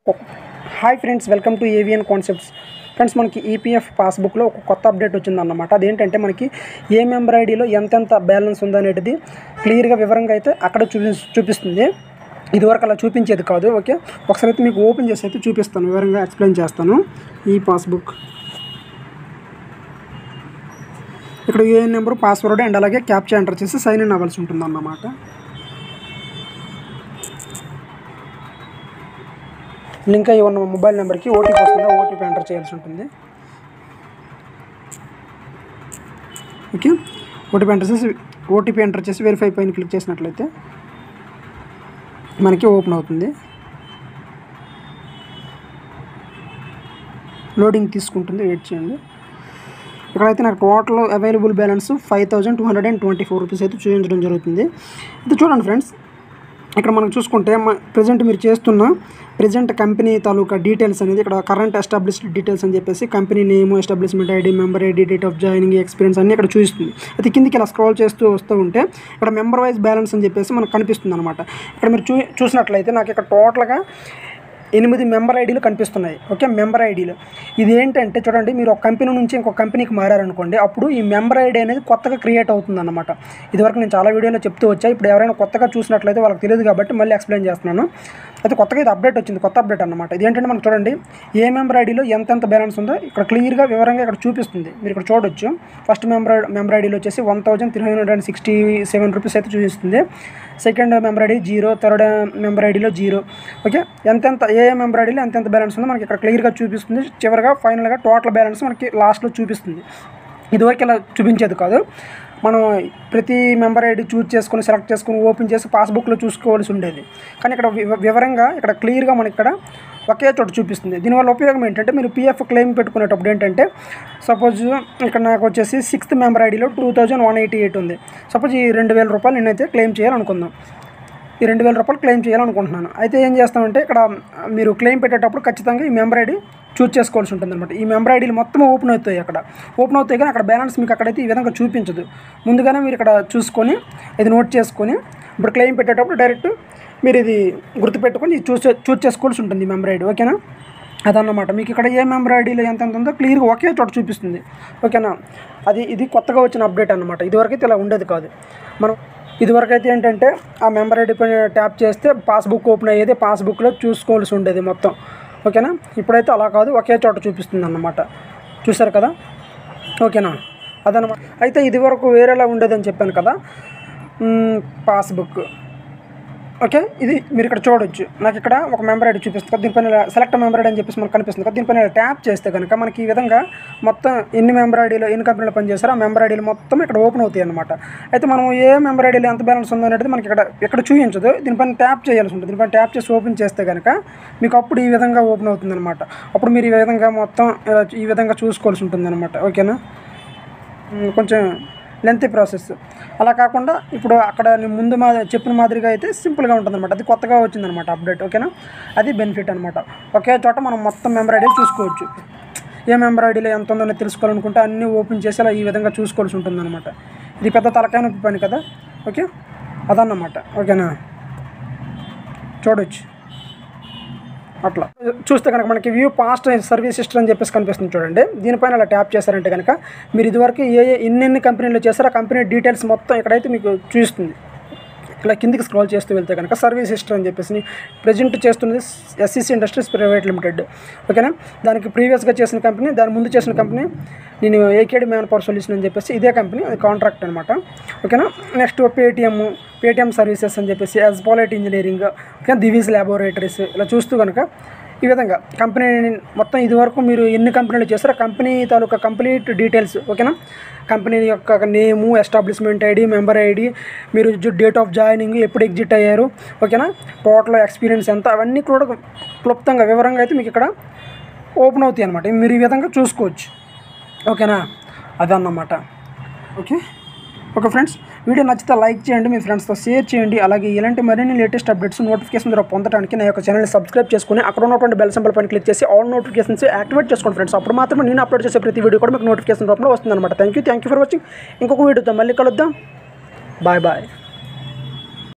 hi friends welcome to AVN concepts friends మనకి EPF పాస్బుక్లో ఒక కొత్త అప్డేట్ వచ్చిందన్నమాట అదేంటంటే మనకి ఏ మెంబర్ ఐడిలో ఎంతెంత బ్యాలెన్స్ ఉందనేది క్లియర్గా వివరంగా అయితే అక్కడ చూపి చూపిస్తుంది ఇదివరకు అలా చూపించేది కాదు ఓకే ఒకసారి అయితే మీకు ఓపెన్ చేసి అయితే చూపిస్తాను వివరంగా ఎక్స్ప్లెయిన్ చేస్తాను ఈ పాస్బుక్ ఇక్కడ యూఏఎన్ నెంబర్ పాస్వర్డ్ అండ్ అలాగే క్యాప్చా ఎంటర్ చేసి సైన్ ఇన్ అవ్వాల్సి ఉంటుంది అన్నమాట లింక్ అయ్యి ఉన్న మొబైల్ నెంబర్కి ఓటీపీ వస్తుంది ఓటీపీ ఎంటర్ చేయాల్సి ఉంటుంది ఓకే ఓటీపీ ఎంటర్ చేసి ఓటీపీ ఎంటర్ చేసి వెరిఫై పైన క్లిక్ చేసినట్లయితే మనకి ఓపెన్ అవుతుంది లోడింగ్ తీసుకుంటుంది వెయిట్ చేయండి ఇక్కడైతే నాకు total available balance five thousand two hundred and twenty four rupees అయితే చూపించడం జరుగుతుంది ఇది చూడండి ఫ్రెండ్స్ ఇక్కడ మనం చూసుకుంటే ప్రజెంట్ మీరు చేస్తున్న ప్రజెంట్ కంపెనీ తాలూకా డీటెయిల్స్ అనేది ఇక్కడ కరెంట్ ఎస్టాబ్లిష్డ్ డీటెయిల్స్ అని చెప్పేసి company name establishment ID member ID date of joining experience అన్ని ఇక్కడ చూపిస్తుంది అయితే కిందికి ఇలా స్క్రోల్ చేస్తూ వస్తూ ఉంటే ఇక్కడ మెంబర్ వైజ్ బ్యాలెన్స్ అని చెప్పేసి మనకు కనిపిస్తుంది అనమాట ఇక్కడ మీరు చూ చూసినట్లయితే నాకు ఇక్కడ టోటల్గా ఎనిమిది మెంబర్ ఐడీలు కనిపిస్తున్నాయి ఓకే మెంబర్ ఐడీలు ఇది ఏంటంటే చూడండి మీరు ఒక కంపెనీ నుంచి ఇంకొక కంపెనీకి మారారనుకోండి అప్పుడు ఈ మెంబర్ ఐడి అనేది కొత్తగా క్రియేట్ అవుతుంది అనమాట ఇదివరకు నేను చాలా వీడియోలో చెప్తూ వచ్చా ఇప్పుడు ఎవరైనా కొత్తగా చూసినట్లయితే వాళ్ళకి తెలియదు కాబట్టి మళ్ళీ ఎక్స్ప్లెయిన్ చేస్తున్నాను అయితే కొత్తగా ఇది అప్డేట్ వచ్చింది కొత్త అప్డేట్ అనమాట ఇది ఏంటంటే మనకు చూడండి ఏ మెంబర్ ఐడీలో ఎంతెంత బ్యాలెన్స్ ఉందో ఇక్కడ క్లియర్గా వివరంగా ఇక్కడ చూపిస్తుంది మీరు ఇక్కడ చూడొచ్చు ఫస్ట్ మెంబర్ మెంబర్ ఐడీలో వచ్చేసి one thousand three hundred and sixty seven rupees అయితే చూపిస్తుంది second member ID zero third member ఐడిలో జీరో ఓకే ఎంతెంత ఏ మెంబర్ ఐడిలో ఎంతెంత బ్యాలెన్స్ ఉందో మనకి ఇక్కడ క్లియర్గా చూపిస్తుంది చివరిగా ఫైనల్గా టోటల్ బ్యాలెన్స్ మనకి లాస్ట్లో చూపిస్తుంది ఇదివరకు ఇలా చూపించేది కాదు మనం ప్రతి మెంబర్ ఐడి చూజ్ చేసుకొని సెలెక్ట్ చేసుకొని ఓపెన్ చేసి పాస్బుక్లో చూసుకోవాల్సి ఉండేది కానీ ఇక్కడ వివ- వివరంగా ఇక్కడ క్లియర్గా మనకి ఇక్కడ ఒకే చోట చూపిస్తుంది దీనివల్ల ఉపయోగం ఏంటంటే మీరు పిఎఫ్ క్లెయిమ్ పెట్టుకునేటప్పుడు ఏంటంటే సపోజ్ ఇక్కడ నాకు వచ్చేసి సిక్స్త్ మెంబర్ ఐడిలో two thousand one eighty eight ఉంది సపోజ్ ఈ రెండు వేల రూపాయలు నేనైతే క్లెయిమ్ చేయాలనుకుందాం ఈ రెండు వేల రూపాయలు క్లెయిమ్ చేయాలనుకుంటున్నాను అయితే ఏం చేస్తామంటే ఇక్కడ మీరు క్లెయిమ్ పెట్టేటప్పుడు ఖచ్చితంగా ఈ మెంబర్ ఐడి చూస్ చేసుకోవాల్సి ఉంటుంది అనమాట ఈ మెంబర్ ఐడీలు మొత్తం ఓపెన్ అవుతాయి అక్కడ ఓపెన్ అవుతాయి కానీ అక్కడ బ్యాలెన్స్ మీకు అక్కడైతే ఈ విధంగా చూపించదు ముందుగానే మీరు ఇక్కడ చూసుకొని ఇది నోట్ చేసుకొని ఇప్పుడు క్లెయిమ్ పెట్టేటప్పుడు డైరెక్ట్ మీరు ఇది గుర్తుపెట్టుకొని ఇది చూస్ చూస్ చేసుకోవాల్సి ఉంటుంది ఈ మెంబర్ ఐడి ఓకేనా అదన్నమాట మీకు ఇక్కడ ఏ మెంబర్ ఐడీలో ఎంత ఎంత ఉందో క్లియర్గా ఒకే చోట చూపిస్తుంది ఓకేనా అది ఇది కొత్తగా వచ్చిన అప్డేట్ అనమాట ఇదివరకైతే ఇలా ఉండేది కాదు మనం ఇదివరకు అయితే ఏంటంటే ఆ మెంబర్ ఐడి పైన ట్యాప్ చేస్తే పాస్బుక్ ఓపెన్ అయ్యేది పాస్బుక్లో చూసుకోవాల్సి ఉండేది మొత్తం ఓకేనా ఇప్పుడైతే అలా కాదు ఒకే చోట చూపిస్తుంది అన్నమాట చూసారు కదా ఓకేనా అదనమాట అయితే ఇదివరకు వేరేలా ఉండేదని చెప్పాను కదా మ్మ్, పాస్బుక్ ఓకే ఇది మీరు ఇక్కడ చూడొచ్చు నాకు ఇక్కడ ఒక మెంబర్ ఐడి చూపిస్తుంది కదా దీనిపైన ఇలా సెలెక్ట్ మెంబర్ ఐడి అని చెప్పేసి మనకు కనిపిస్తుంది కదా దీనిపైన ఇలా ట్యాప్ చేస్తే కనుక మనకి ఈ విధంగా మొత్తం ఎన్ని మెంబర్ ఐడీలో ఎన్ని కంపెనీలు పనిచేస్తారో ఆ మెంబర్ ఐడీలు మొత్తం ఇక్కడ ఓపెన్ అవుతాయి అనమాట అయితే మనం ఏ మెంబర్ ఐడీలో ఎంత బ్యాలెన్స్ ఉందో అనేది మనకి ఇక్కడ ఇక్కడ చూపించదు దీనిపైన ట్యాప్ చేయాల్సి ఉంటుంది దీనిపైన ట్యాప్ చేసి ఓపెన్ చేస్తే కనుక మీకు అప్పుడు ఈ విధంగా ఓపెన్ అవుతుంది అనమాట అప్పుడు మీరు ఈ విధంగా మొత్తం ఇలా ఈ విధంగా చూసుకోవాల్సి ఉంటుంది అనమాట ఓకేనా మ్, కొంచెం లెంతీ ప్రాసెస్ అలా కాకుండా ఇప్పుడు అక్కడ నేను ముందు మా చెప్పిన మాదిరిగా అయితే సింపుల్గా ఉంటుందన్నమాట అది కొత్తగా వచ్చిందనమాట అప్డేట్ ఓకేనా అది బెనిఫిట్ అనమాట ఒకే చోట మనం మొత్తం మెంబర్ ఐడీ చూసుకోవచ్చు ఏ మెంబర్ ఐడీలో ఎంత ఉందో తెలుసుకోవాలనుకుంటే అన్నీ ఓపెన్ చేసి అలా ఈ విధంగా చూసుకోవాల్సి ఉంటుందన్నమాట ఇది పెద్ద తలకాయ నొప్పి పని కదా ఓకే అదన్నమాట ఓకేనా చూడొచ్చు అట్లా చూస్తే కనుక మనకి వ్యూ పాస్ట్ సర్వీస్ హిస్టరీ అని చెప్పేసి కనిపిస్తుంది చూడండి దీనిపైన అలా ట్యాప్ చేశారంటే కనుక మీరు ఇదివరకు ఏ ఏ ఎన్నెన్ని కంపెనీలు చేస్తారో ఆ కంపెనీ డీటెయిల్స్ మొత్తం ఇక్కడైతే మీకు చూపిస్తుంది ఇలా కిందికి స్క్రోల్ చేస్తూ వెళ్తే కనుక సర్వీస్ హిస్టరీ అని చెప్పేసి ప్రజెంట్ చేస్తున్నది ఎస్సీసీ ఇండస్ట్రీస్ ప్రైవేట్ లిమిటెడ్ ఓకేనా దానికి ప్రీవియస్గా చేసిన కంపెనీ దాని ముందు చేసిన కంపెనీ నేను ఏకేడి మ్యాన్ పవర్ సొల్యూషన్ అని చెప్పేసి ఇదే కంపెనీ అది కాంట్రాక్ట్ అనమాట ఓకేనా నెక్స్ట్ పేటిఎం పేటిఎం సర్వీసెస్ అని చెప్పేసి ఎస్పాలైట్ ఇంజనీరింగ్ ఓకే దివీస్ ల్యాబొరేటరీస్ ఇలా చూస్తూ కనుక ఈ విధంగా కంపెనీ మొత్తం ఇదివరకు మీరు ఎన్ని కంపెనీలు చేస్తారో ఆ కంపెనీ తాలూకా కంప్లీట్ డీటెయిల్స్ ఓకేనా కంపెనీ యొక్క name establishment ID member ID మీరు డేట్ ఆఫ్ జాయినింగ్ ఎప్పుడు ఎగ్జిట్ అయ్యారు ఓకేనా టోటల్ ఎక్స్పీరియన్స్ ఎంత అవన్నీ కూడా క్లుప్తంగా వివరంగా అయితే మీకు ఇక్కడ ఓపెన్ అవుతాయి అనమాట మీరు ఈ విధంగా చూసుకోవచ్చు ఓకేనా అదన్నమాట ఓకే ఓకే ఫ్రెండ్స్ వీడియో నచ్చితే లైక్ చేయండి మీ ఫ్రెండ్స్తో షేర్ చేయండి అలాగే ఇలాంటి మరిన్ని లేటెస్ట్ అప్డేట్స్ నోటిఫికేషన్ ద్వారా పొందడానికి నా యొక్క ఛానల్ని సబ్స్క్రైబ్ చేసుకుని అక్కడ ఉన్నటువంటి బెల్ సింబల్ పైన క్లిక్ చేసి ఆల్ నోటిఫికేషన్స్ యాక్టివేట్ చేసుకోండి ఫ్రెండ్స్ అప్పుడు మాత్రమే నేను అప్లోడ్ చేసే ప్రతి వీడియో కూడా మీకు నోటిఫికేషన్ రూపంలో వస్తుంది అనమాట thank you thank you for watching ఇంకొక వీడియోతో మళ్ళీ కలుద్దాం బాయ్ బాయ్